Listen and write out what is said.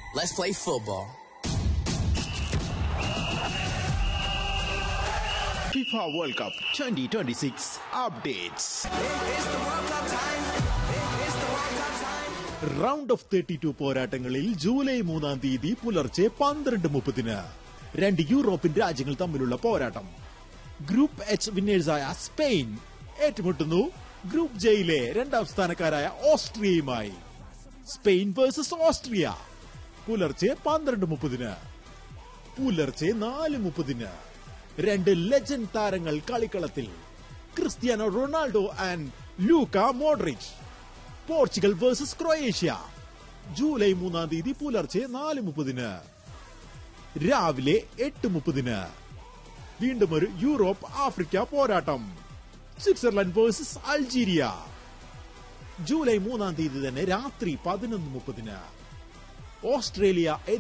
Let's play football. FIFA World Cup 2026 updates. Round of thirty two പോരാട്ടങ്ങളിൽ July മൂന്നാം തീയതി പുലർച്ചെ പന്ത്രണ്ട് മുപ്പതിന് രണ്ട് യൂറോപ്യൻ രാജ്യങ്ങൾ തമ്മിലുള്ള പോരാട്ടം ഗ്രൂപ്പ് എച്ച് വിന്നേഴ്സായ സ്പെയിൻ ഏറ്റുമുട്ടുന്നു ഗ്രൂപ്പ് ജെയിലെ രണ്ടാം സ്ഥാനക്കാരായ ഓസ്ട്രിയയുമായി സ്പെയിൻ വേഴ്സസ് ഓസ്ട്രിയ പുലർച്ചെ പന്ത്രണ്ട് മുപ്പതിന് പുലർച്ചെ നാല് മുപ്പതിന് രണ്ട് ലെജൻഡ് താരങ്ങൾ കളിക്കളത്തിൽ Cristiano Ronaldo and Luka Modric Portugal versus Croatia July മൂന്നാം തീയതി പുലർച്ചെ നാല് മുപ്പതിന് രാവിലെ എട്ട് മുപ്പതിന് വീണ്ടും ഒരു യൂറോപ്പ് ആഫ്രിക്ക പോരാട്ടം സ്വിറ്റ്സർലൻഡ് വേഴ്സസ് അൾജീരിയ ജൂലൈ മൂന്നാം തീയതി തന്നെ രാത്രി പതിനൊന്ന് മുപ്പതിന് ഓസ്ട്രേലിയ